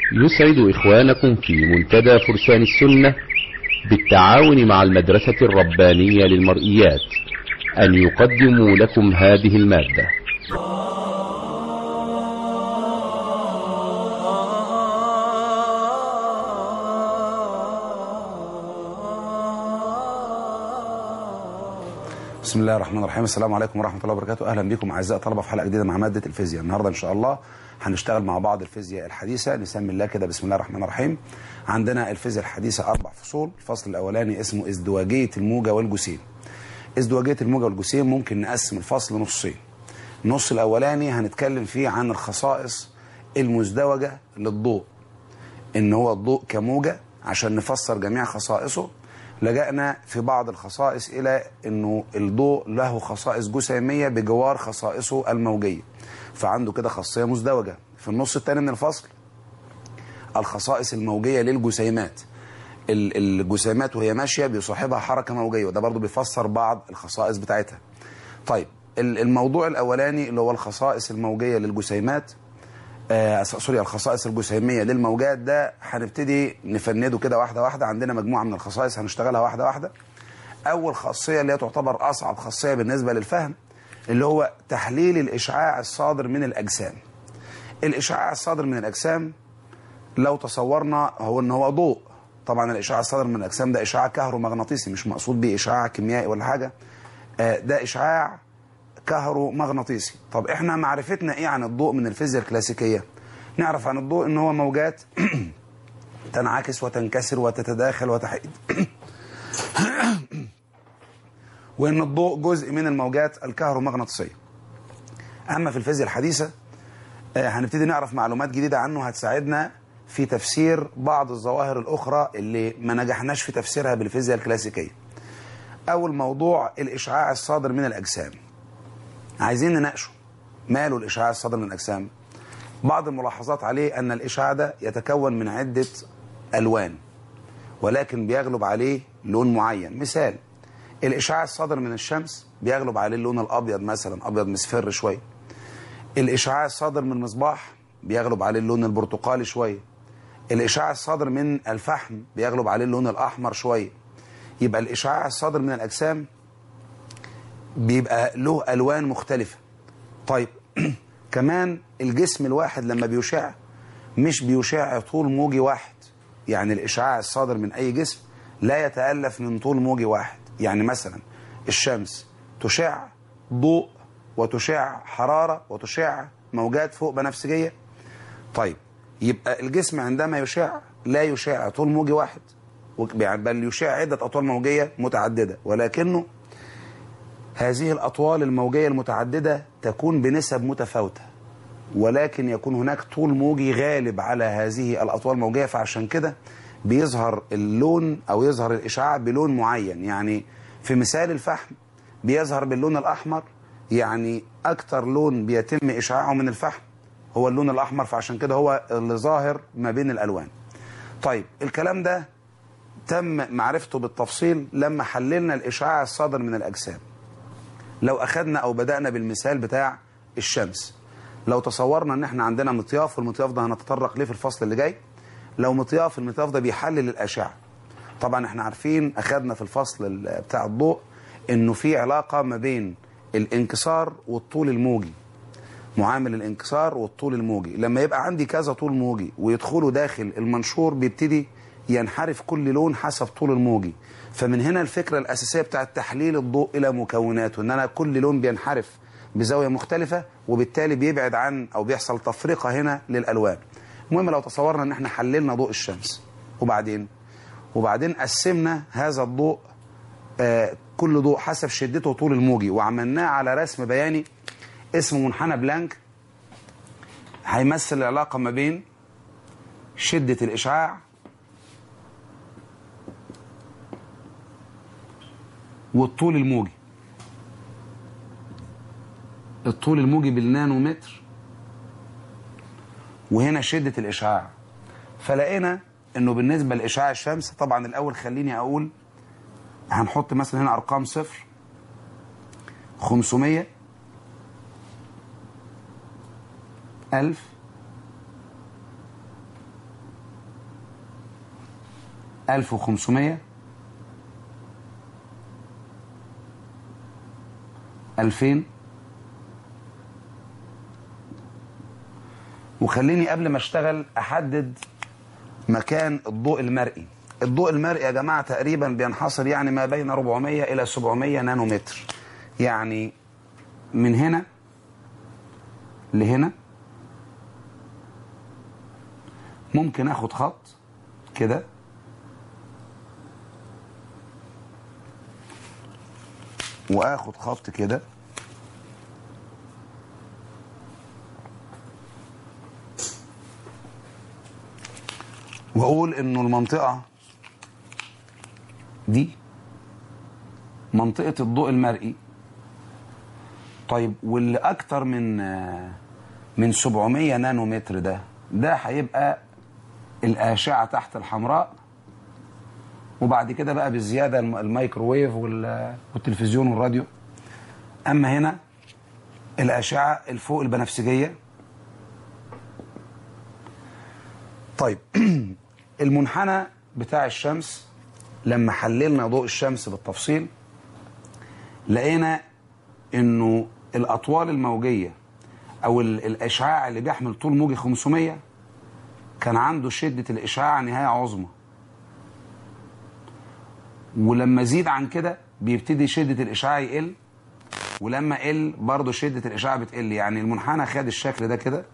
يسعد إخوانكم في منتدى فرسان السنة بالتعاون مع المدرسة الربانية للمرئيات أن يقدموا لكم هذه المادة بسم الله الرحمن الرحيم السلام عليكم ورحمه الله وبركاته اهلا بكم اعزائي الطلبه في حلقه جديده مع ماده الفيزياء النهارده ان شاء الله هنشتغل مع بعض الفيزياء الحديثه نسمي الله كده بسم الله الرحمن الرحيم عندنا الفيزياء الحديثه اربع فصول الفصل الاولاني اسمه ازدواجيه الموجه والجسيم ازدواجيه الموجه والجسيم ممكن نقسم الفصل نصين النص الاولاني هنتكلم فيه عن الخصائص المزدوجه للضوء ان هو الضوء كموجه عشان نفسر جميع خصائصه لجأنا في بعض الخصائص إلى أنه الضوء له خصائص جسيمية بجوار خصائصه الموجية فعنده كده خاصية مزدوجة في النص الثاني من الفصل الخصائص الموجية للجسيمات الجسيمات وهي ماشية بيصاحبها حركة موجية وده برضو بيفسر بعض الخصائص بتاعتها طيب الموضوع الأولاني اللي هو الخصائص الموجية للجسيمات آه سوري الخصائص الجسيميه للموجات ده هنبتدي نفنده كده واحده واحده عندنا مجموعه من الخصائص هنشتغلها واحده واحده اول خاصيه اللي هي تعتبر اصعب خاصيه بالنسبه للفهم اللي هو تحليل الاشعاع الصادر من الاجسام الاشعاع الصادر من الاجسام لو تصورنا هو ان هو ضوء طبعا الاشعاع الصادر من الاجسام ده اشعاع كهرومغناطيسي مش مقصود بيه اشعاع كيميائي ولا حاجه آه ده اشعاع كهرومغناطيسي طب احنا معرفتنا ايه عن الضوء من الفيزياء الكلاسيكية نعرف عن الضوء ان هو موجات تنعكس وتنكسر وتتداخل وتحيد وان الضوء جزء من الموجات الكهرومغناطيسية اما في الفيزياء الحديثة هنبتدي نعرف معلومات جديدة عنه هتساعدنا في تفسير بعض الظواهر الاخرى اللي ما نجحناش في تفسيرها بالفيزياء الكلاسيكية اول موضوع الاشعاع الصادر من الاجسام عايزين نناقشه ماله الإشعاع الصادر من الأجسام بعض الملاحظات عليه أن الإشعاع ده يتكون من عدة ألوان ولكن بيغلب عليه لون معين مثال الإشعاع الصادر من الشمس بيغلب عليه اللون الأبيض مثلا أبيض مصفر شوية الإشعاع الصادر من المصباح بيغلب عليه اللون البرتقالي شوية الإشعاع الصادر من الفحم بيغلب عليه اللون الأحمر شوية يبقى الإشعاع الصادر من الأجسام بيبقى له ألوان مختلفة طيب كمان الجسم الواحد لما بيشع مش بيشع طول موجي واحد يعني الإشعاع الصادر من أي جسم لا يتألف من طول موجي واحد يعني مثلا الشمس تشع ضوء وتشع حرارة وتشع موجات فوق بنفسجية طيب يبقى الجسم عندما يشع لا يشع طول موجي واحد بل يشع عدة أطوال موجية متعددة ولكنه هذه الأطوال الموجية المتعددة تكون بنسب متفاوتة ولكن يكون هناك طول موجي غالب على هذه الأطوال الموجية فعشان كده بيظهر اللون أو يظهر الإشعاع بلون معين يعني في مثال الفحم بيظهر باللون الأحمر يعني أكتر لون بيتم إشعاعه من الفحم هو اللون الأحمر فعشان كده هو اللي ظاهر ما بين الألوان طيب الكلام ده تم معرفته بالتفصيل لما حللنا الإشعاع الصادر من الأجسام لو أخذنا أو بدأنا بالمثال بتاع الشمس لو تصورنا ان احنا عندنا مطياف والمطياف ده هنتطرق ليه في الفصل اللي جاي لو مطياف المطياف ده بيحلل الأشعة طبعا احنا عارفين أخذنا في الفصل بتاع الضوء انه في علاقة ما بين الانكسار والطول الموجي معامل الانكسار والطول الموجي لما يبقى عندي كذا طول موجي ويدخلوا داخل المنشور بيبتدي ينحرف كل لون حسب طول الموجي فمن هنا الفكرة الأساسية بتاعت تحليل الضوء إلى مكوناته إن أنا كل لون بينحرف بزاوية مختلفة وبالتالي بيبعد عن أو بيحصل تفرقة هنا للألوان المهم لو تصورنا إن احنا حللنا ضوء الشمس وبعدين وبعدين قسمنا هذا الضوء آه كل ضوء حسب شدته وطول الموجي وعملناه على رسم بياني اسمه منحنى بلانك هيمثل العلاقة ما بين شدة الإشعاع والطول الموجي الطول الموجي بالنانومتر وهنا شدة الإشعاع فلقينا انه بالنسبة لإشعاع الشمس طبعا الأول خليني أقول هنحط مثلا هنا أرقام صفر 500 ألف 1500 2000 وخليني قبل ما اشتغل احدد مكان الضوء المرئي الضوء المرئي يا جماعه تقريبا بينحصر يعني ما بين 400 الى 700 نانومتر يعني من هنا لهنا ممكن اخد خط كده واخد خط كده واقول انه المنطقه دي منطقه الضوء المرئي طيب واللي اكتر من من 700 نانومتر ده ده هيبقى الاشعه تحت الحمراء وبعد كده بقى بالزياده الم- الميكروويف وال- والتلفزيون والراديو اما هنا الاشعه الفوق البنفسجيه طيب المنحنى بتاع الشمس لما حللنا ضوء الشمس بالتفصيل لقينا انه الاطوال الموجيه او ال- الاشعاع اللي بيحمل طول موجي 500 كان عنده شده الاشعاع نهايه عظمى ولما زيد عن كده بيبتدي شده الاشعاع يقل ولما قل برضه شده الاشعاع بتقل يعني المنحنى خد الشكل ده كده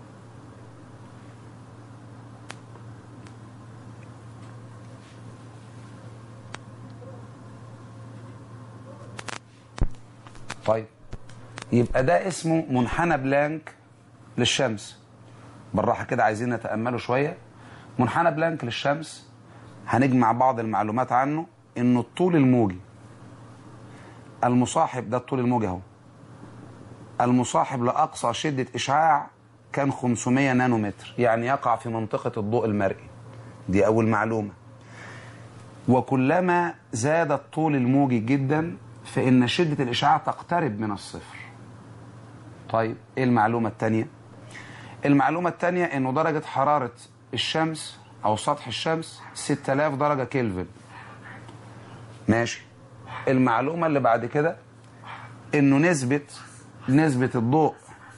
طيب يبقى ده اسمه منحنى بلانك للشمس بالراحه كده عايزين نتامله شويه منحنى بلانك للشمس هنجمع بعض المعلومات عنه انه الطول الموجي المصاحب ده الطول الموجي اهو المصاحب لاقصى شده اشعاع كان 500 نانومتر يعني يقع في منطقه الضوء المرئي دي اول معلومه وكلما زاد الطول الموجي جدا فإن شدة الإشعاع تقترب من الصفر طيب إيه المعلومة الثانية المعلومة الثانية إنه درجة حرارة الشمس أو سطح الشمس 6000 درجة كلفن ماشي المعلومة اللي بعد كده إنه نسبة نسبة الضوء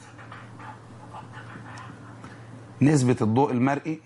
نسبة الضوء المرئي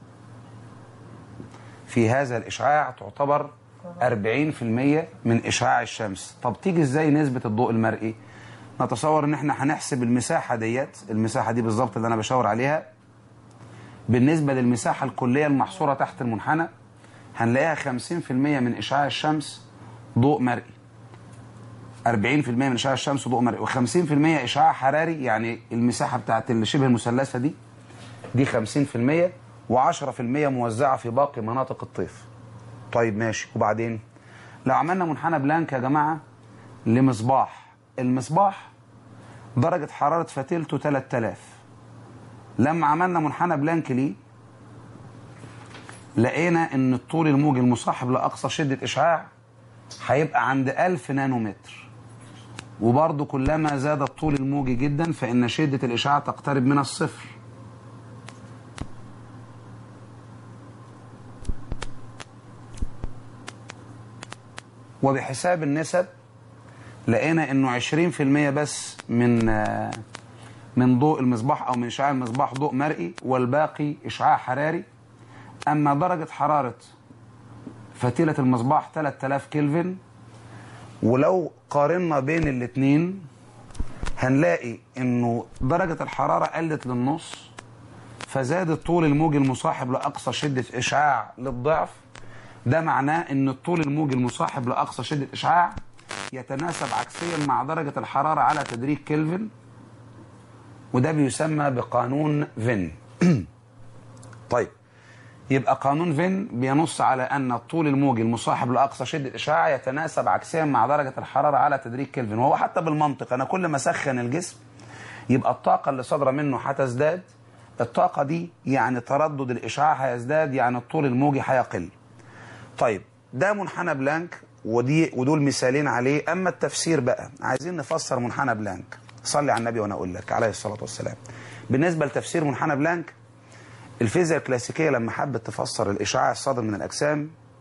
في هذا الإشعاع تعتبر 40% من إشعاع الشمس طب تيجي إزاي نسبة الضوء المرئي نتصور إن إحنا هنحسب المساحة ديت المساحة دي بالظبط اللي أنا بشاور عليها بالنسبة للمساحة الكلية المحصورة تحت المنحنى هنلاقيها 50% من إشعاع الشمس ضوء مرئي 40% من إشعاع الشمس ضوء مرئي و50% إشعاع حراري يعني المساحة بتاعت اللي شبه المثلثة دي دي 50% و10% موزعة في باقي مناطق الطيف طيب ماشي وبعدين لو عملنا منحنى بلانك يا جماعة لمصباح المصباح درجة حرارة فتيلته 3000 لما عملنا منحنى بلانك ليه لقينا ان الطول الموجي المصاحب لاقصى شدة اشعاع هيبقى عند 1000 نانومتر وبرضه كلما زاد الطول الموجي جدا فإن شدة الإشعاع تقترب من الصفر وبحساب النسب لقينا انه 20% بس من آه، من ضوء المصباح او من اشعاع المصباح ضوء مرئي والباقي اشعاع حراري اما درجة حرارة فتيلة المصباح 3000 كلفن ولو قارنا بين الاثنين هنلاقي انه درجة الحرارة قلت للنص فزاد الطول الموجي المصاحب لأقصى شدة إشعاع للضعف ده معناه ان الطول الموجي المصاحب لأقصى شدة إشعاع يتناسب عكسيا مع درجة الحرارة على تدريج كلفن وده بيسمى بقانون فين طيب يبقى قانون فين بينص على أن الطول الموجي المصاحب لأقصى شدة إشعاع يتناسب عكسيا مع درجة الحرارة على تدريج كلفن وهو حتى بالمنطق أنا كل ما أسخن الجسم يبقى الطاقة اللي صادرة منه هتزداد الطاقة دي يعني تردد الإشعاع هيزداد يعني الطول الموجي هيقل طيب ده منحنى بلانك ودي ودول مثالين عليه أما التفسير بقى عايزين نفسر منحنى بلانك صلي على النبي وأنا أقول لك عليه الصلاة والسلام بالنسبة لتفسير منحنى بلانك الفيزياء الكلاسيكية لما حبت تفسر الإشعاع الصادر من الأجسام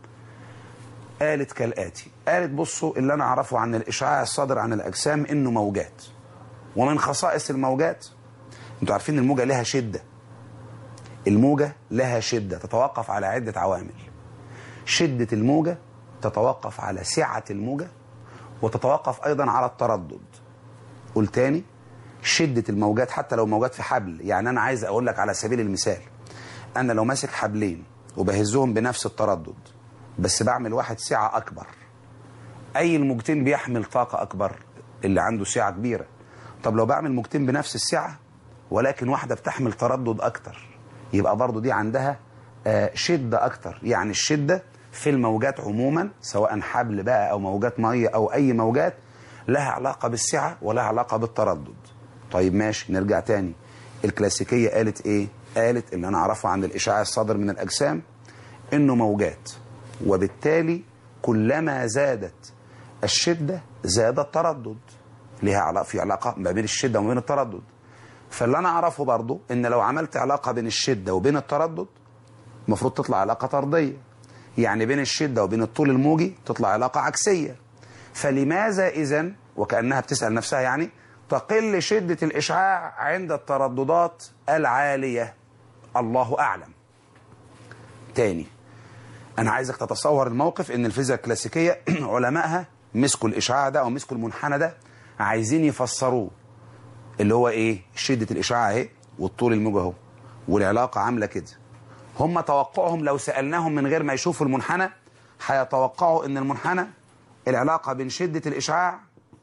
قالت كالآتي قالت بصوا اللي أنا أعرفه عن الإشعاع الصادر عن الأجسام إنه موجات ومن خصائص الموجات أنتوا عارفين الموجة لها شدة الموجة لها شدة تتوقف على عدة عوامل شدة الموجة تتوقف على سعة الموجة وتتوقف أيضا على التردد قول تاني شدة الموجات حتى لو موجات في حبل يعني أنا عايز أقول لك على سبيل المثال أنا لو ماسك حبلين وبهزهم بنفس التردد بس بعمل واحد سعة أكبر أي الموجتين بيحمل طاقة أكبر اللي عنده سعة كبيرة طب لو بعمل موجتين بنفس السعة ولكن واحدة بتحمل تردد أكتر يبقى برضو دي عندها آه، شدة أكتر يعني الشدة في الموجات عموما سواء حبل بقى أو موجات مية أو أي موجات لها علاقة بالسعة ولها علاقة بالتردد طيب ماشي نرجع تاني الكلاسيكية قالت إيه؟ قالت اللي أنا أعرفه عن الإشعاع الصادر من الأجسام إنه موجات وبالتالي كلما زادت الشدة زاد التردد ليها علاقة في علاقة ما بين الشدة وما بين التردد فاللي أنا أعرفه برضو إن لو عملت علاقة بين الشدة وبين التردد المفروض تطلع علاقة طردية يعني بين الشدة وبين الطول الموجي تطلع علاقة عكسية فلماذا إذا وكأنها بتسأل نفسها يعني تقل شدة الإشعاع عند الترددات العالية الله أعلم تاني أنا عايزك تتصور الموقف إن الفيزياء الكلاسيكية علمائها مسكوا الإشعاع ده أو مسكوا المنحنى ده عايزين يفسروه اللي هو إيه شدة الإشعاع أهي والطول الموجي أهو والعلاقة عاملة كده هم توقعهم لو سألناهم من غير ما يشوفوا المنحنى هيتوقعوا ان المنحنى العلاقة بين شدة الإشعاع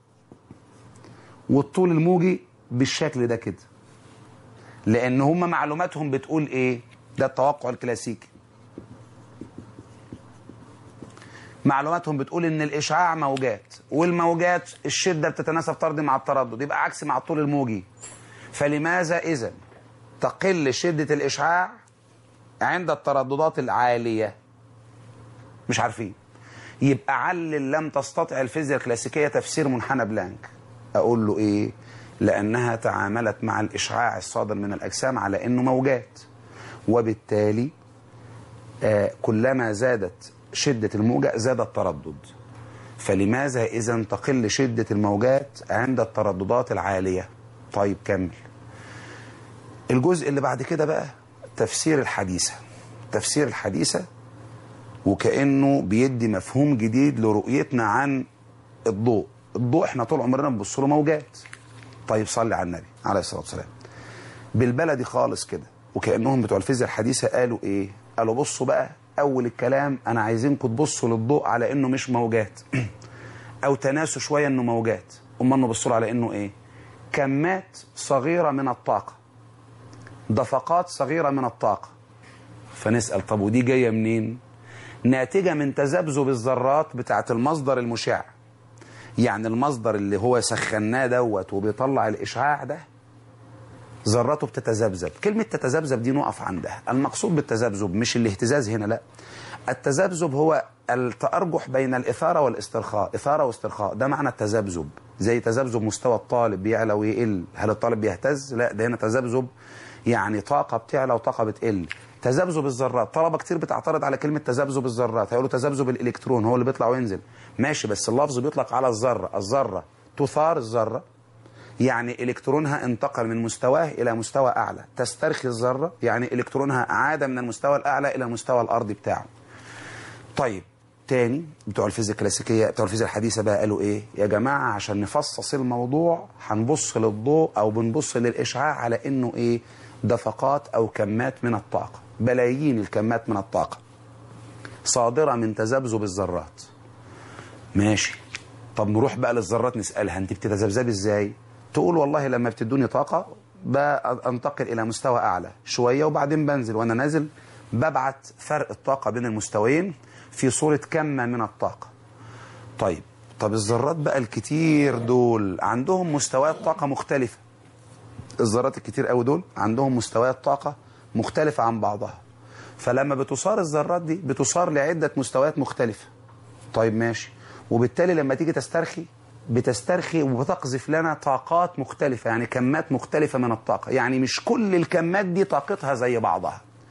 والطول الموجي بالشكل ده كده لأن هم معلوماتهم بتقول إيه ده التوقع الكلاسيكي معلوماتهم بتقول ان الاشعاع موجات والموجات الشده بتتناسب طردي مع التردد يبقى عكس مع الطول الموجي فلماذا اذا تقل شده الاشعاع عند الترددات العالية مش عارفين يبقى علل لم تستطع الفيزياء الكلاسيكية تفسير منحنى بلانك أقول له إيه لأنها تعاملت مع الإشعاع الصادر من الأجسام على أنه موجات وبالتالي آه كلما زادت شدة الموجة زاد التردد فلماذا إذا تقل شدة الموجات عند الترددات العالية طيب كمل الجزء اللي بعد كده بقى تفسير الحديثة تفسير الحديثة وكأنه بيدي مفهوم جديد لرؤيتنا عن الضوء الضوء احنا طول عمرنا بنبص له موجات طيب صلي على النبي عليه الصلاة والسلام بالبلدي خالص كده وكأنهم بتوع الفيزياء الحديثة قالوا ايه قالوا بصوا بقى اول الكلام انا عايزينكم تبصوا للضوء على انه مش موجات او تناسوا شوية انه موجات امال نبصوا له على انه ايه كمات صغيرة من الطاقة دفقات صغيرة من الطاقة فنسأل طب ودي جاية منين ناتجة من تذبذب الذرات بتاعت المصدر المشع يعني المصدر اللي هو سخناه دوت وبيطلع الإشعاع ده ذراته بتتذبذب كلمة تتذبذب دي نقف عندها المقصود بالتذبذب مش الاهتزاز هنا لا التذبذب هو التأرجح بين الإثارة والاسترخاء إثارة واسترخاء ده معنى التذبذب زي تذبذب مستوى الطالب بيعلى ويقل هل الطالب بيهتز لا ده هنا تذبذب يعني طاقة بتعلى وطاقة بتقل تذبذب الذرات طلبة كتير بتعترض على كلمة تذبذب الذرات هيقولوا تذبذب الإلكترون هو اللي بيطلع وينزل ماشي بس اللفظ بيطلق على الذرة الذرة تثار الذرة يعني إلكترونها انتقل من مستواه إلى مستوى أعلى تسترخي الذرة يعني إلكترونها عاد من المستوى الأعلى إلى المستوى الأرضي بتاعه طيب تاني بتوع الفيزياء الكلاسيكية بتوع الفيزياء الحديثة بقى قالوا إيه يا جماعة عشان نفصص الموضوع هنبص للضوء أو بنبص للإشعاع على إنه إيه دفقات أو كمات من الطاقة بلايين الكمات من الطاقة صادرة من تذبذب الذرات ماشي طب نروح بقى للذرات نسألها انت بتتذبذبي ازاي تقول والله لما بتدوني طاقة بنتقل إلى مستوى أعلى شوية وبعدين بنزل وأنا نازل ببعت فرق الطاقة بين المستويين في صورة كمة من الطاقة طيب طب الذرات بقى الكتير دول عندهم مستويات طاقة مختلفة الذرات الكتير قوي دول عندهم مستويات طاقة مختلفة عن بعضها فلما بتصار الذرات دي بتصار لعدة مستويات مختلفة طيب ماشي وبالتالي لما تيجي تسترخي بتسترخي وبتقذف لنا طاقات مختلفة يعني كمات مختلفة من الطاقة يعني مش كل الكمات دي طاقتها زي بعضها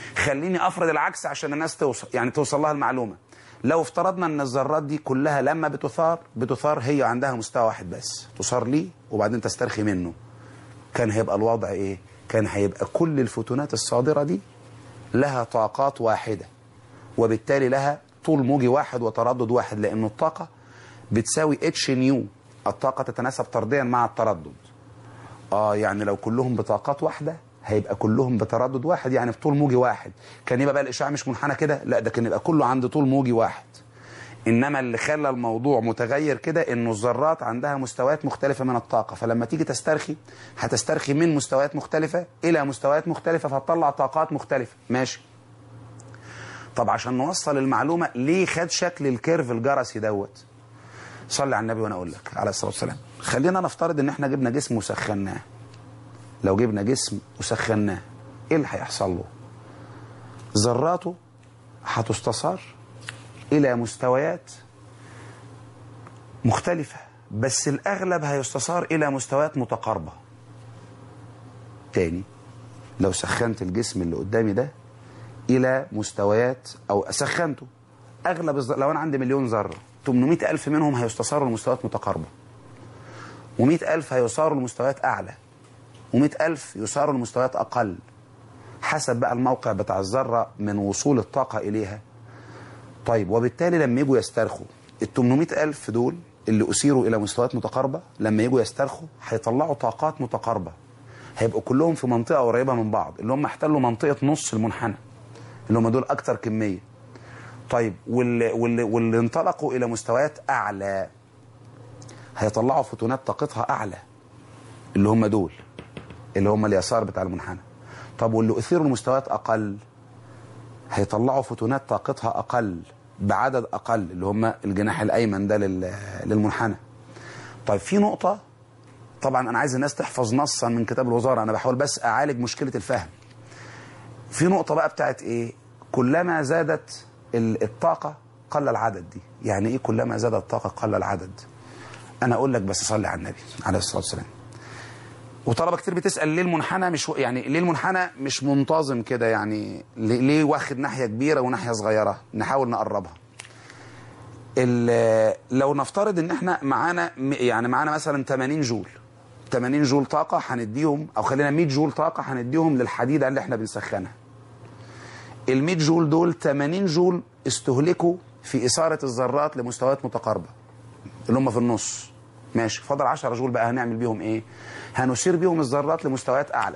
خليني افرض العكس عشان الناس توصل يعني توصل لها المعلومه لو افترضنا ان الذرات دي كلها لما بتثار بتثار هي عندها مستوى واحد بس تثار ليه وبعدين تسترخي منه كان هيبقى الوضع ايه كان هيبقى كل الفوتونات الصادره دي لها طاقات واحده وبالتالي لها طول موجي واحد وتردد واحد لأن الطاقة بتساوي اتش نيو الطاقة تتناسب طرديا مع التردد اه يعني لو كلهم بطاقات واحدة هيبقى كلهم بتردد واحد يعني بطول موجي واحد كان يبقى بقى الإشعاع مش منحنى كده لا ده كان يبقى كله عند طول موجي واحد إنما اللي خلى الموضوع متغير كده إنه الذرات عندها مستويات مختلفة من الطاقة فلما تيجي تسترخي هتسترخي من مستويات مختلفة إلى مستويات مختلفة فتطلع طاقات مختلفة ماشي طب عشان نوصل المعلومة ليه خد شكل الكيرف الجرسي دوت صلي على النبي وانا اقول لك عليه الصلاة والسلام خلينا نفترض ان احنا جبنا جسم وسخناه لو جبنا جسم وسخناه ايه اللي هيحصل له ذراته هتستثار الى مستويات مختلفة بس الاغلب هيستثار الى مستويات متقاربة تاني لو سخنت الجسم اللي قدامي ده الى مستويات او سخنته اغلب الز... لو انا عندي مليون ذره 800 الف منهم هيستثاروا لمستويات متقاربه و100 الف هيصاروا لمستويات اعلى و100 الف يصاروا لمستويات اقل حسب بقى الموقع بتاع الذره من وصول الطاقه اليها طيب وبالتالي لما يجوا يسترخوا ال 800 الف دول اللي أثيروا إلى مستويات متقاربة لما يجوا يسترخوا هيطلعوا طاقات متقاربة هيبقوا كلهم في منطقة قريبة من بعض اللي هم احتلوا منطقة نص المنحنى اللي هم دول أكتر كمية طيب واللي, واللي, واللي انطلقوا إلى مستويات أعلى هيطلعوا فوتونات طاقتها أعلى اللي هم دول اللي هم اليسار بتاع المنحنى طب واللي أثيروا لمستويات أقل هيطلعوا فوتونات طاقتها أقل بعدد أقل اللي هم الجناح الأيمن ده لل- للمنحنى طيب في نقطة طبعا أنا عايز الناس تحفظ نصا من كتاب الوزارة أنا بحاول بس أعالج مشكلة الفهم في نقطة بقى بتاعت إيه كلما زادت ال- الطاقة قل العدد دي يعني إيه كلما زادت الطاقة قل العدد أنا أقول لك بس صلي على النبي عليه الصلاة والسلام وطلبة كتير بتسأل ليه المنحنى مش يعني ليه المنحنى مش منتظم كده يعني ليه ليه واخد ناحية كبيرة وناحية صغيرة نحاول نقربها ال- لو نفترض ان احنا معانا م- يعني معانا مثلا 80 جول 80 جول طاقة هنديهم او خلينا 100 جول طاقة هنديهم للحديدة اللي احنا بنسخنها ال 100 جول دول 80 جول استهلكوا في إثارة الذرات لمستويات متقاربة اللي هم في النص ماشي فاضل 10 جول بقى هنعمل بيهم ايه هنثير بيهم الذرات لمستويات اعلى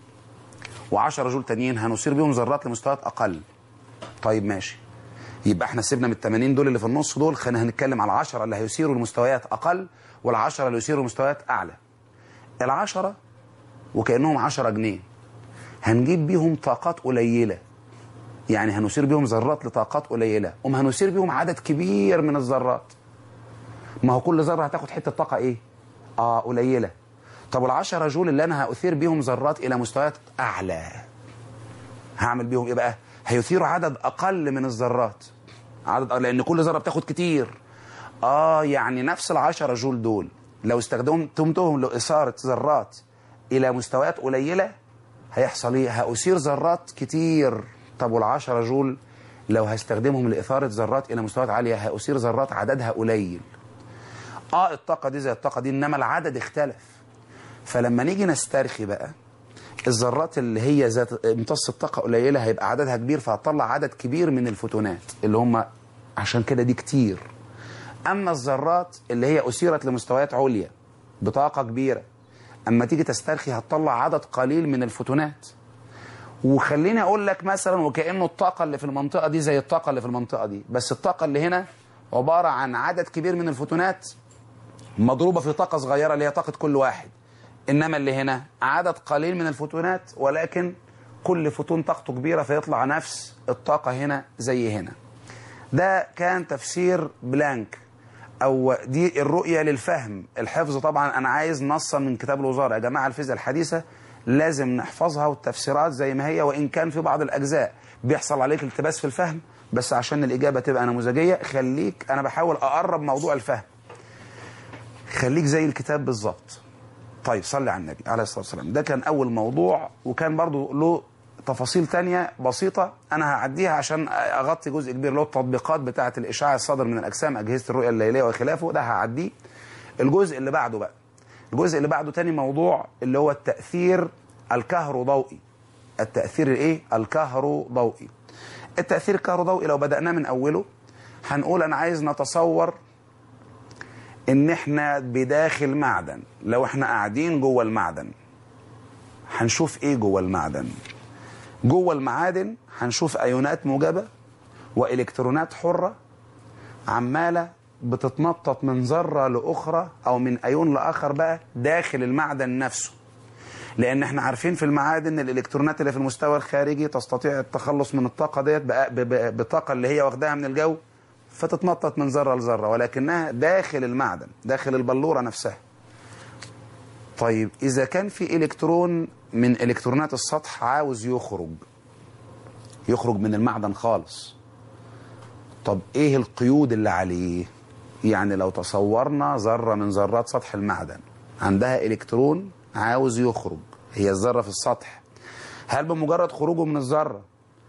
و10 جول تانيين هنثير بيهم ذرات لمستويات اقل طيب ماشي يبقى احنا سيبنا من ال 80 دول اللي في النص دول خلينا هنتكلم على 10 اللي هيثيروا لمستويات اقل وال10 اللي يثيروا لمستويات اعلى العشرة وكانهم 10 جنيه هنجيب بيهم طاقات قليله يعني هنثير بيهم ذرات لطاقات قليله قوم هنثير بيهم عدد كبير من الذرات ما هو كل ذره هتاخد حته طاقه ايه اه قليله طب والعشرة جول اللي انا هاثير بيهم ذرات الى مستويات اعلى هعمل بيهم ايه بقى هيثيروا عدد اقل من الذرات عدد لان كل ذره بتاخد كتير اه يعني نفس العشرة جول دول لو استخدمتهم لاثاره ذرات الى مستويات قليله هيحصل ايه هاثير ذرات كتير طب والعشرة جول لو هستخدمهم لاثاره ذرات الى مستويات عاليه هاثير ذرات عددها قليل اه الطاقه دي زي الطاقه دي انما العدد اختلف فلما نيجي نسترخي بقى الذرات اللي هي ذات امتص الطاقه قليله هيبقى عددها كبير فهتطلع عدد كبير من الفوتونات اللي هم عشان كده دي كتير اما الذرات اللي هي اثيرت لمستويات عليا بطاقه كبيره اما تيجي تسترخي هتطلع عدد قليل من الفوتونات وخليني اقول لك مثلا وكانه الطاقه اللي في المنطقه دي زي الطاقه اللي في المنطقه دي بس الطاقه اللي هنا عباره عن عدد كبير من الفوتونات مضروبه في طاقه صغيره اللي هي طاقه كل واحد انما اللي هنا عدد قليل من الفوتونات ولكن كل فوتون طاقته كبيره فيطلع نفس الطاقه هنا زي هنا ده كان تفسير بلانك او دي الرؤيه للفهم الحفظ طبعا انا عايز نصا من كتاب الوزاره يا جماعه الفيزياء الحديثه لازم نحفظها والتفسيرات زي ما هي وان كان في بعض الاجزاء بيحصل عليك التباس في الفهم بس عشان الاجابه تبقى نموذجيه خليك انا بحاول اقرب موضوع الفهم خليك زي الكتاب بالظبط طيب صلي على النبي عليه الصلاه والسلام ده كان اول موضوع وكان برضو له تفاصيل تانية بسيطة أنا هعديها عشان أغطي جزء كبير اللي هو التطبيقات بتاعة الإشعاع الصادر من الأجسام أجهزة الرؤية الليلية وخلافه ده هعديه الجزء اللي بعده بقى الجزء اللي بعده تاني موضوع اللي هو التأثير الكهروضوئي التأثير الإيه؟ الكهروضوئي التأثير الكهروضوئي لو بدأناه من أوله هنقول أنا عايز نتصور إن إحنا بداخل معدن لو إحنا قاعدين جوه المعدن هنشوف ايه جوه المعدن جوه المعادن هنشوف ايونات موجبه والكترونات حره عماله بتتنطط من ذره لاخرى او من ايون لاخر بقى داخل المعدن نفسه لان احنا عارفين في المعادن الالكترونات اللي في المستوى الخارجي تستطيع التخلص من الطاقه ديت بقى- ب- ب- بالطاقه اللي هي واخداها من الجو فتتنطط من ذره لذره ولكنها داخل المعدن داخل البلوره نفسها طيب إذا كان في إلكترون من إلكترونات السطح عاوز يخرج يخرج من المعدن خالص طب إيه القيود اللي عليه يعني لو تصورنا ذرة من ذرات سطح المعدن عندها إلكترون عاوز يخرج هي الذرة في السطح هل بمجرد خروجه من الذرة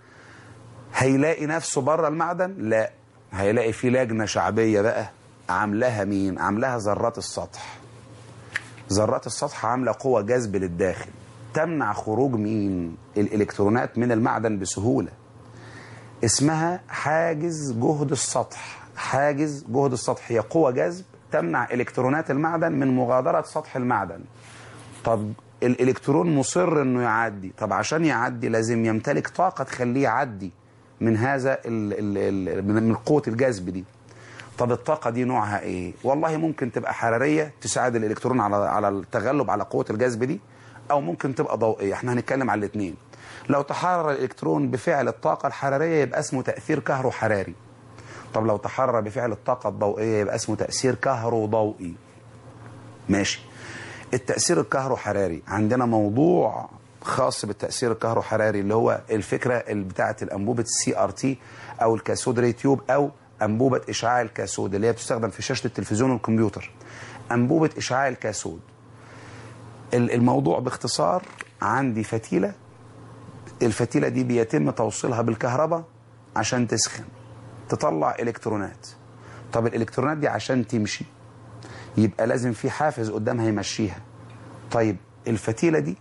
هيلاقي نفسه بره المعدن لا هيلاقي في لجنة شعبية بقى عاملاها مين عاملاها ذرات السطح ذرات السطح عامله قوه جذب للداخل تمنع خروج مين الالكترونات من المعدن بسهوله اسمها حاجز جهد السطح حاجز جهد السطح هي قوه جذب تمنع الكترونات المعدن من مغادره سطح المعدن طب الالكترون مصر انه يعدي طب عشان يعدي لازم يمتلك طاقه تخليه يعدي من هذا ال ال ال من من قوه الجذب دي طب الطاقه دي نوعها ايه والله ممكن تبقى حراريه تساعد الالكترون على على التغلب على قوه الجذب دي او ممكن تبقى ضوئيه احنا هنتكلم على الاثنين لو تحرر الالكترون بفعل الطاقه الحراريه يبقى اسمه تاثير كهروحراري طب لو تحرر بفعل الطاقه الضوئيه يبقى اسمه تاثير كهروضوئي ماشي التاثير الكهروحراري عندنا موضوع خاص بالتاثير الكهروحراري اللي هو الفكره اللي بتاعه الانبوبه السي ار تي او الكاثود ري تيوب او انبوبه اشعاع الكاثود اللي هي بتستخدم في شاشه التلفزيون والكمبيوتر انبوبه اشعاع الكاثود ال- الموضوع باختصار عندي فتيله الفتيله دي بيتم توصيلها بالكهرباء عشان تسخن تطلع الكترونات طب الالكترونات دي عشان تمشي يبقى لازم في حافز قدامها يمشيها طيب الفتيله دي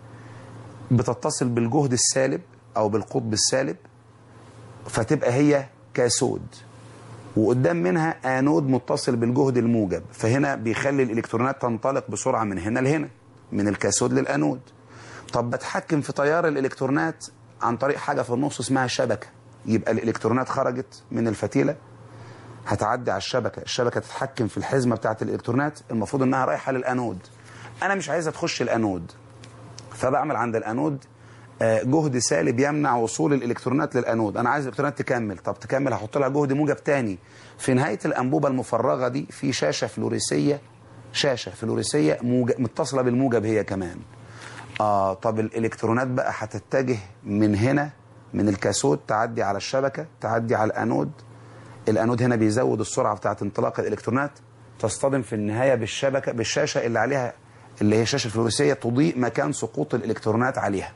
بتتصل بالجهد السالب او بالقطب السالب فتبقى هي كاثود وقدام منها انود متصل بالجهد الموجب فهنا بيخلي الالكترونات تنطلق بسرعه من هنا لهنا من الكاثود للانود طب بتحكم في تيار الالكترونات عن طريق حاجه في النص اسمها شبكه يبقى الالكترونات خرجت من الفتيله هتعدي على الشبكه الشبكه تتحكم في الحزمه بتاعه الالكترونات المفروض انها رايحه للانود انا مش عايزها تخش الانود فبعمل عند الانود آه، جهد سالب يمنع وصول الالكترونات للانود انا عايز الالكترونات تكمل طب تكمل هحط لها جهد موجب تاني في نهايه الانبوبه المفرغه دي في شاشه فلوريسيه شاشه فلوريسيه موجب متصله بالموجب هي كمان اه طب الالكترونات بقى هتتجه من هنا من الكاثود تعدي على الشبكه تعدي على الانود الانود هنا بيزود السرعه بتاعه انطلاق الالكترونات تصطدم في النهايه بالشبكه بالشاشه اللي عليها اللي هي شاشه فلوريسيه تضيء مكان سقوط الالكترونات عليها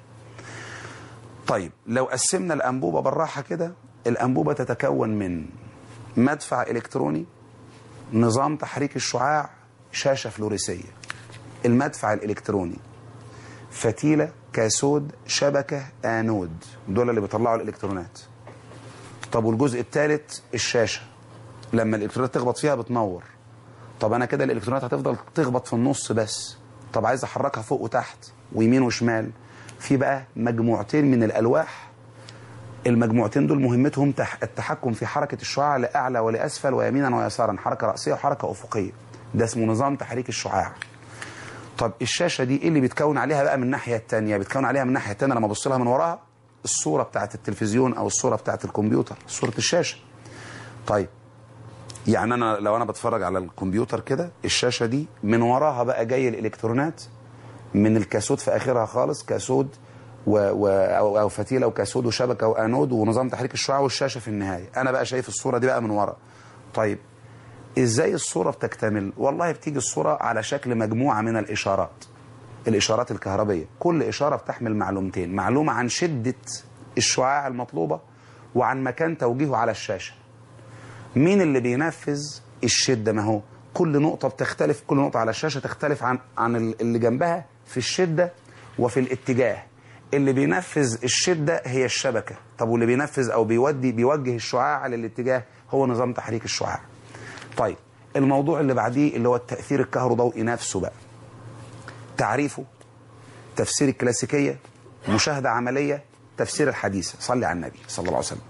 طيب لو قسمنا الانبوبه بالراحه كده الانبوبه تتكون من مدفع الكتروني نظام تحريك الشعاع شاشه فلوريسيه المدفع الالكتروني فتيله كاثود شبكه انود دول اللي بيطلعوا الالكترونات طب والجزء الثالث الشاشه لما الالكترونات تخبط فيها بتنور طب انا كده الالكترونات هتفضل تخبط في النص بس طب عايز احركها فوق وتحت ويمين وشمال في بقى مجموعتين من الالواح المجموعتين دول مهمتهم تح التحكم في حركه الشعاع لاعلى ولاسفل ويمينا ويسارا حركه راسيه وحركه افقيه ده اسمه نظام تحريك الشعاع طب الشاشه دي ايه اللي بيتكون عليها بقى من الناحيه الثانيه بيتكون عليها من الناحيه الثانيه لما ابص لها من وراها الصوره بتاعه التلفزيون او الصوره بتاعه الكمبيوتر صوره الشاشه طيب يعني انا لو انا بتفرج على الكمبيوتر كده الشاشه دي من وراها بقى جاي الالكترونات من الكاثود في اخرها خالص كاثود و... و... أو... او فتيله وكاثود وشبكه وانود ونظام تحريك الشعاع والشاشه في النهايه انا بقى شايف الصوره دي بقى من ورا طيب ازاي الصوره بتكتمل والله بتيجي الصوره على شكل مجموعه من الاشارات الإشارات الكهربية كل إشارة بتحمل معلومتين معلومة عن شدة الشعاع المطلوبة وعن مكان توجيهه على الشاشة مين اللي بينفذ الشدة ما هو كل نقطة بتختلف كل نقطة على الشاشة تختلف عن عن اللي جنبها في الشدة وفي الاتجاه اللي بينفذ الشدة هي الشبكة طب واللي بينفذ أو بيودي بيوجه الشعاع للاتجاه هو نظام تحريك الشعاع طيب الموضوع اللي بعديه اللي هو التأثير الكهروضوئي نفسه بقى تعريفه تفسير الكلاسيكية مشاهدة عملية تفسير الحديثة صلي على النبي صلى الله عليه وسلم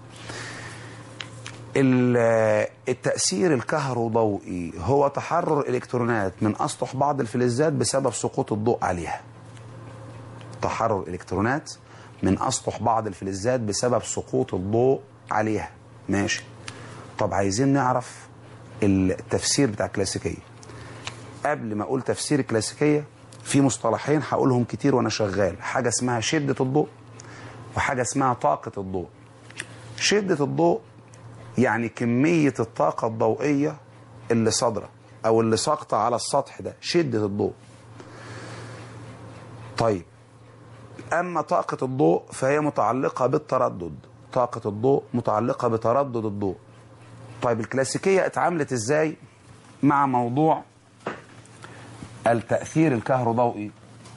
ال- التأثير الكهروضوئي هو تحرر الإلكترونات من أسطح بعض الفلزات بسبب سقوط الضوء عليها تحرر الإلكترونات من أسطح بعض الفلزات بسبب سقوط الضوء عليها ماشي طب عايزين نعرف التفسير بتاع الكلاسيكية قبل ما أقول تفسير الكلاسيكية في مصطلحين هقولهم كتير وأنا شغال حاجة اسمها شدة الضوء وحاجة اسمها طاقة الضوء شدة الضوء يعني كمية الطاقة الضوئية اللي صادرة أو اللي ساقطة على السطح ده شدة الضوء طيب أما طاقة الضوء فهي متعلقة بالتردد طاقة الضوء متعلقة بتردد الضوء طيب الكلاسيكية اتعاملت ازاي مع موضوع التأثير الكهروضوئي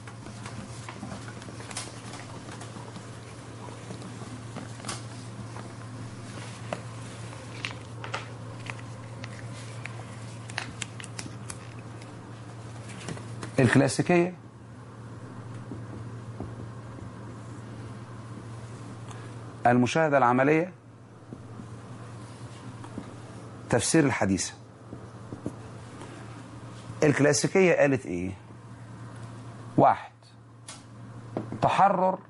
الكلاسيكية المشاهدة العملية تفسير الحديثة الكلاسيكية قالت ايه واحد تحرر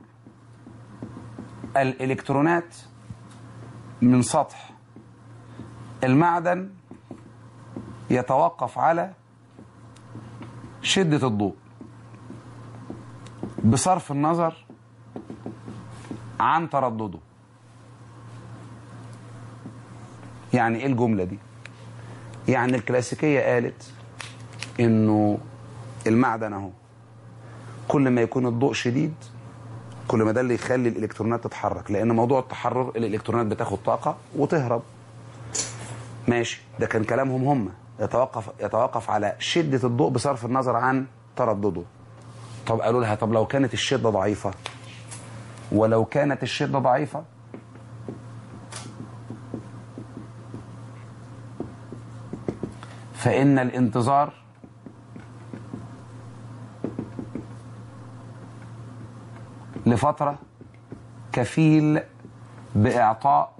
الالكترونات من سطح المعدن يتوقف على شدة الضوء بصرف النظر عن تردده يعني ايه الجملة دي يعني الكلاسيكية قالت انه المعدن اهو كل ما يكون الضوء شديد كل ما ده اللي يخلي الالكترونات تتحرك لان موضوع التحرر الالكترونات بتاخد طاقة وتهرب ماشي ده كان كلامهم هم يتوقف يتوقف على شدة الضوء بصرف النظر عن تردده طب قالوا لها طب لو كانت الشدة ضعيفة ولو كانت الشدة ضعيفة فإن الانتظار لفترة كفيل بإعطاء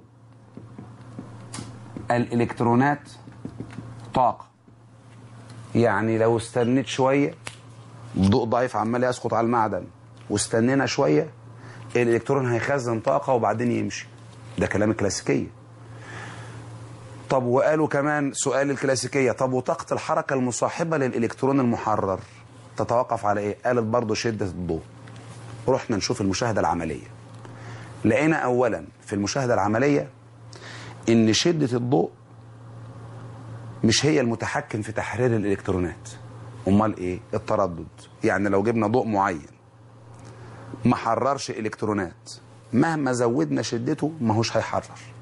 الإلكترونات طاقة يعني لو استنيت شوية ضوء ضعيف عمال يسقط على المعدن واستنينا شوية الإلكترون هيخزن طاقة وبعدين يمشي ده كلام الكلاسيكية طب وقالوا كمان سؤال الكلاسيكية طب وطاقة الحركة المصاحبة للإلكترون المحرر تتوقف على إيه؟ قالت برضو شدة الضوء رحنا نشوف المشاهدة العملية لقينا أولا في المشاهدة العملية إن شدة الضوء مش هي المتحكم في تحرير الإلكترونات أمال إيه؟ التردد يعني لو جبنا ضوء معين ما حررش إلكترونات مهما زودنا شدته ما هوش هيحرر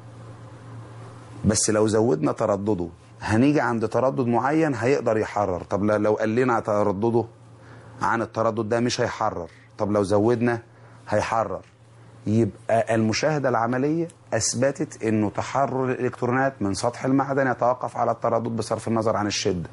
بس لو زودنا تردده هنيجي عند تردد معين هيقدر يحرر طب لو قلنا تردده عن التردد ده مش هيحرر طب لو زودنا هيحرر يبقى المشاهدة العملية أثبتت أنه تحرر الإلكترونات من سطح المعدن يتوقف على التردد بصرف النظر عن الشدة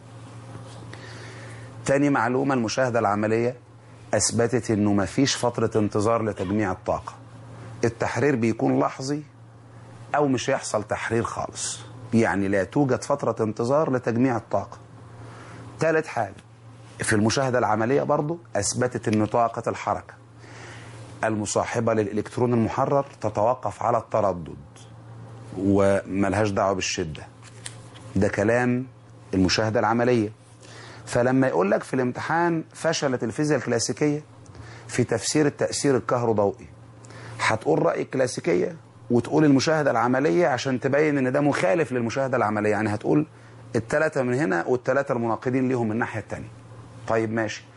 تاني معلومة المشاهدة العملية أثبتت أنه مفيش فترة انتظار لتجميع الطاقة التحرير بيكون لحظي أو مش هيحصل تحرير خالص يعني لا توجد فترة انتظار لتجميع الطاقة ثالث حاجة في المشاهدة العملية برضو أثبتت أن طاقة الحركة المصاحبة للإلكترون المحرر تتوقف على التردد وملهاش دعوة بالشدة ده كلام المشاهدة العملية فلما يقول لك في الامتحان فشلت الفيزياء الكلاسيكية في تفسير التأثير الكهروضوئي هتقول رأي الكلاسيكية وتقول المشاهدة العملية عشان تبين ان ده مخالف للمشاهدة العملية يعني هتقول التلاتة من هنا والتلاتة المناقضين ليهم من الناحية التانية طيب ماشي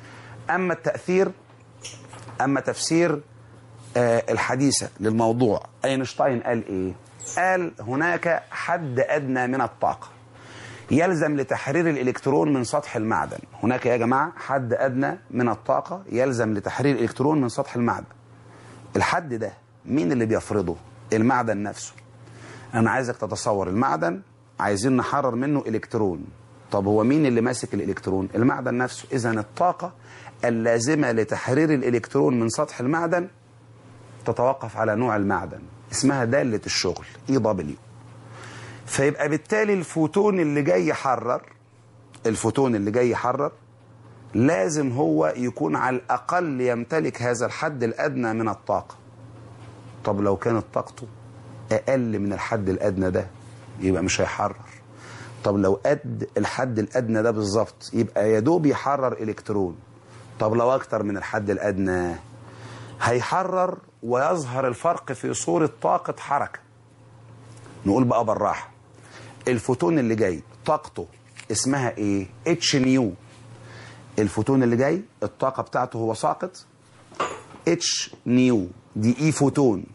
اما التاثير اما تفسير آه، الحديثه للموضوع اينشتاين قال ايه قال هناك حد ادنى من الطاقه يلزم لتحرير الالكترون من سطح المعدن هناك يا جماعه حد ادنى من الطاقه يلزم لتحرير الالكترون من سطح المعدن الحد ده مين اللي بيفرضه المعدن نفسه انا عايزك تتصور المعدن عايزين نحرر منه الكترون طب هو مين اللي ماسك الالكترون المعدن نفسه اذا الطاقه اللازمه لتحرير الالكترون من سطح المعدن تتوقف على نوع المعدن اسمها داله الشغل اي دبليو فيبقى بالتالي الفوتون اللي جاي يحرر الفوتون اللي جاي يحرر لازم هو يكون على الاقل يمتلك هذا الحد الادنى من الطاقه طب لو كانت طاقته اقل من الحد الادنى ده يبقى مش هيحرر طب لو قد الحد الادنى ده بالظبط يبقى يا دوب يحرر الكترون طب لو اكتر من الحد الادنى هيحرر ويظهر الفرق في صوره طاقه حركه نقول بقى بالراحه الفوتون اللي جاي طاقته اسمها ايه اتش نيو الفوتون اللي جاي الطاقه بتاعته هو ساقط اتش نيو دي اي فوتون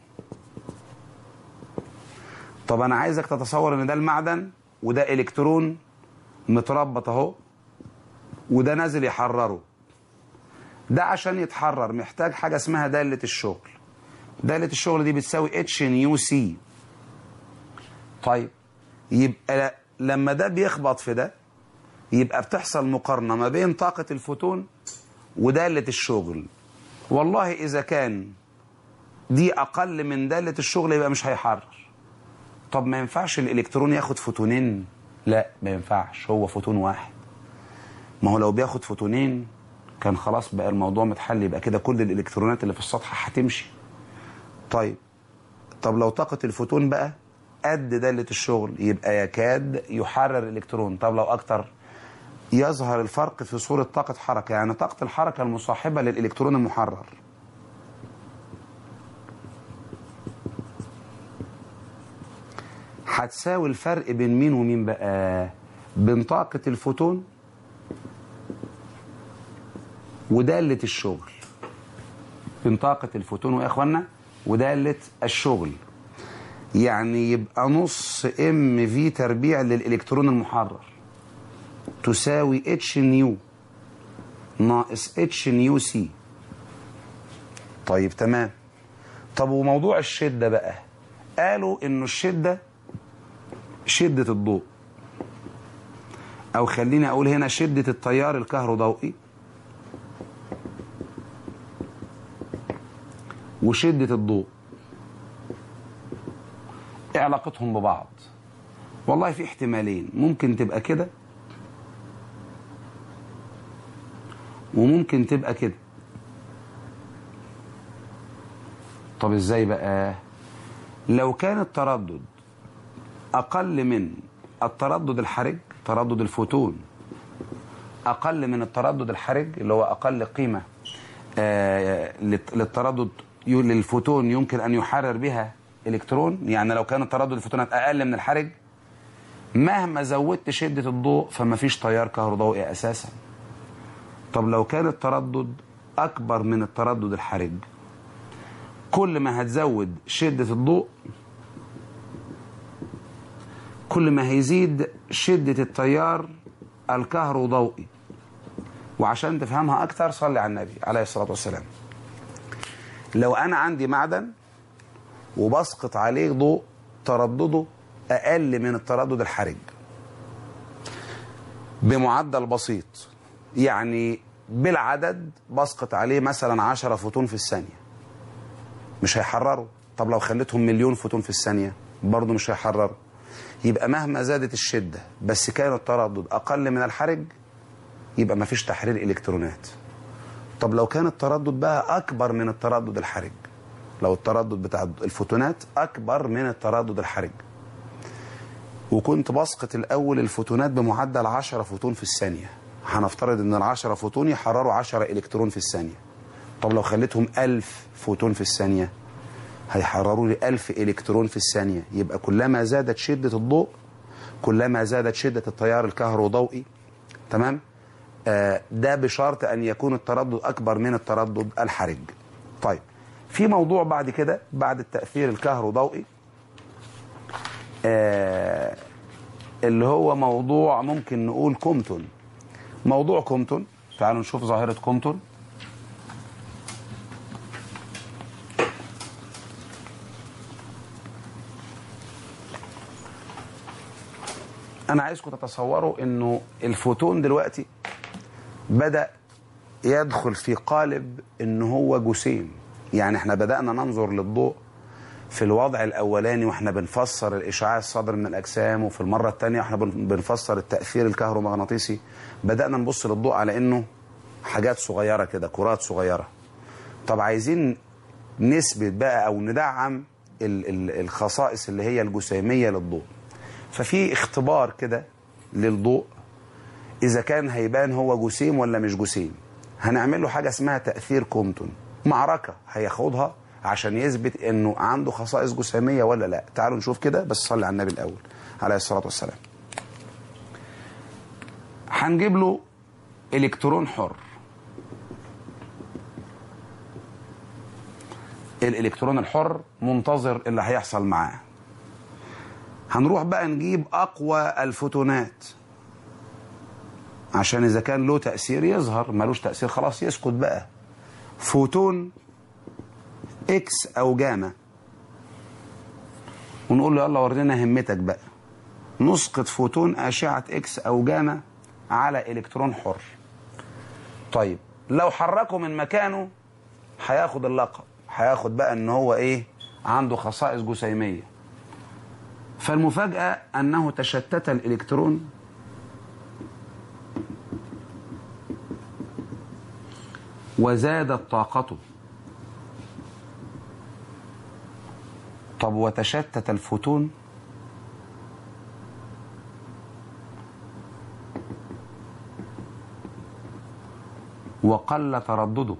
طب انا عايزك تتصور ان ده المعدن وده الكترون متربط اهو وده نازل يحرره ده عشان يتحرر محتاج حاجه اسمها داله الشغل داله الشغل دي بتساوي اتش نيو سي طيب يبقى لما ده بيخبط في ده يبقى بتحصل مقارنه ما بين طاقه الفوتون وداله الشغل والله اذا كان دي اقل من داله الشغل يبقى مش هيحرر طب ما ينفعش الالكترون ياخد فوتونين لا ما ينفعش هو فوتون واحد ما هو لو بياخد فوتونين كان خلاص بقى الموضوع متحل يبقى كده كل الالكترونات اللي في السطح هتمشي طيب طب لو طاقة الفوتون بقى قد دالة الشغل يبقى يكاد يحرر الالكترون طب لو اكتر يظهر الفرق في صورة طاقة حركة يعني طاقة الحركة المصاحبة للالكترون المحرر هتساوي الفرق بين مين ومين بقى بين طاقة الفوتون ودالة الشغل بين طاقة الفوتون ويا اخوانا ودالة الشغل يعني يبقى نص ام في تربيع للالكترون المحرر تساوي اتش نيو ناقص اتش نيو سي طيب تمام طب وموضوع الشدة بقى قالوا انه الشدة شدة الضوء او خليني اقول هنا شدة التيار الكهروضوئي وشدة الضوء ايه علاقتهم ببعض والله في احتمالين ممكن تبقى كده وممكن تبقى كده طب ازاي بقى لو كان التردد اقل من التردد الحرج تردد الفوتون اقل من التردد الحرج اللي هو اقل قيمه آه للتردد للفوتون يمكن ان يحرر بها الكترون يعني لو كان تردد الفوتونات اقل من الحرج مهما زودت شده الضوء فما فيش تيار كهروضوئي اساسا طب لو كان التردد اكبر من التردد الحرج كل ما هتزود شده الضوء كل ما هيزيد شده التيار الكهروضوئي وعشان تفهمها اكتر صلي على النبي عليه الصلاه والسلام لو انا عندي معدن وبسقط عليه ضوء تردده اقل من التردد الحرج بمعدل بسيط يعني بالعدد بسقط عليه مثلا 10 فوتون في الثانيه مش هيحرروا طب لو خليتهم مليون فوتون في الثانيه برضه مش هيحرروا يبقى مهما زادت الشده بس كان التردد اقل من الحرج يبقى ما فيش تحرير الكترونات طب لو كان التردد بقى اكبر من التردد الحرج لو التردد بتاع الفوتونات اكبر من التردد الحرج وكنت بسقط الاول الفوتونات بمعدل 10 فوتون في الثانيه هنفترض ان ال 10 فوتون يحرروا 10 الكترون في الثانيه طب لو خليتهم 1000 فوتون في الثانيه هيحرروا لي 1000 الكترون في الثانيه يبقى كلما زادت شده الضوء كلما زادت شده التيار الكهروضوئي تمام آه، ده بشرط أن يكون التردد أكبر من التردد الحرج طيب في موضوع بعد كده بعد التأثير الكهروضوئي آه، اللي هو موضوع ممكن نقول كومتون موضوع كومتون تعالوا نشوف ظاهرة كومتون انا عايزكم تتصوروا انه الفوتون دلوقتي بدا يدخل في قالب ان هو جسيم يعني احنا بدانا ننظر للضوء في الوضع الاولاني واحنا بنفسر الاشعاع الصادر من الاجسام وفي المره الثانيه واحنا بن- بنفسر التاثير الكهرومغناطيسي بدانا نبص للضوء على انه حاجات صغيره كده كرات صغيره طب عايزين نثبت بقى او ندعم ال- ال- الخصائص اللي هي الجسيميه للضوء ففي اختبار كده للضوء اذا كان هيبان هو جسيم ولا مش جسيم هنعمل له حاجه اسمها تاثير كومتون معركه هياخدها عشان يثبت انه عنده خصائص جسيميه ولا لا تعالوا نشوف كده بس صلي على النبي الاول عليه الصلاه والسلام هنجيب له الكترون حر الالكترون الحر منتظر اللي هيحصل معاه هنروح بقى نجيب اقوى الفوتونات عشان اذا كان له تاثير يظهر ملوش تاثير خلاص يسكت بقى فوتون اكس او جاما ونقول له يلا ورينا همتك بقى نسقط فوتون اشعه اكس او جاما على الكترون حر طيب لو حركه من مكانه هياخد اللقب هياخد بقى ان هو ايه عنده خصائص جسيميه فالمفاجأة أنه تشتت الإلكترون وزادت طاقته طب وتشتت الفوتون وقل تردده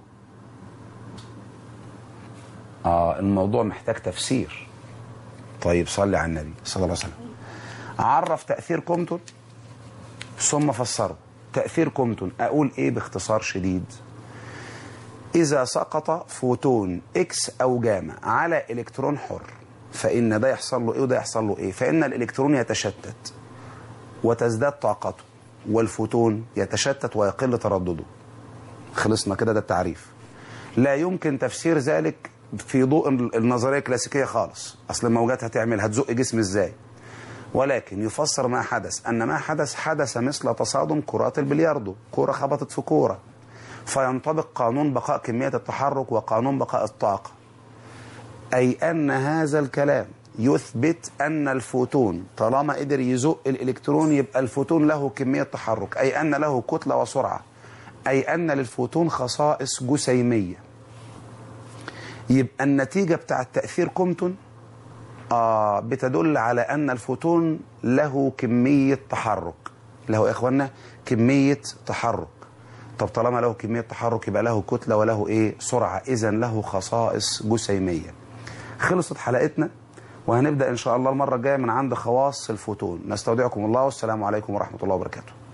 آه الموضوع محتاج تفسير طيب صلي على النبي صلى الله عليه وسلم عرف تأثير كومتون ثم فسره تأثير كومتون أقول إيه باختصار شديد إذا سقط فوتون إكس أو جاما على إلكترون حر فإن ده يحصل له إيه وده يحصل له إيه فإن الإلكترون يتشتت وتزداد طاقته والفوتون يتشتت ويقل تردده خلصنا كده ده التعريف لا يمكن تفسير ذلك في ضوء النظريه الكلاسيكيه خالص اصل الموجات هتعمل هتزق جسم ازاي ولكن يفسر ما حدث ان ما حدث حدث مثل تصادم كرات البلياردو كره خبطت في كوره فينطبق قانون بقاء كميه التحرك وقانون بقاء الطاقه اي ان هذا الكلام يثبت ان الفوتون طالما قدر يزق الالكترون يبقى الفوتون له كميه تحرك اي ان له كتله وسرعه اي ان للفوتون خصائص جسيميه يبقى النتيجة بتاع التأثير كومتون آه بتدل على أن الفوتون له كمية تحرك له يا إخوانا كمية تحرك طب طالما له كمية تحرك يبقى له كتلة وله إيه سرعة إذا له خصائص جسيمية خلصت حلقتنا وهنبدأ إن شاء الله المرة الجاية من عند خواص الفوتون نستودعكم الله والسلام عليكم ورحمة الله وبركاته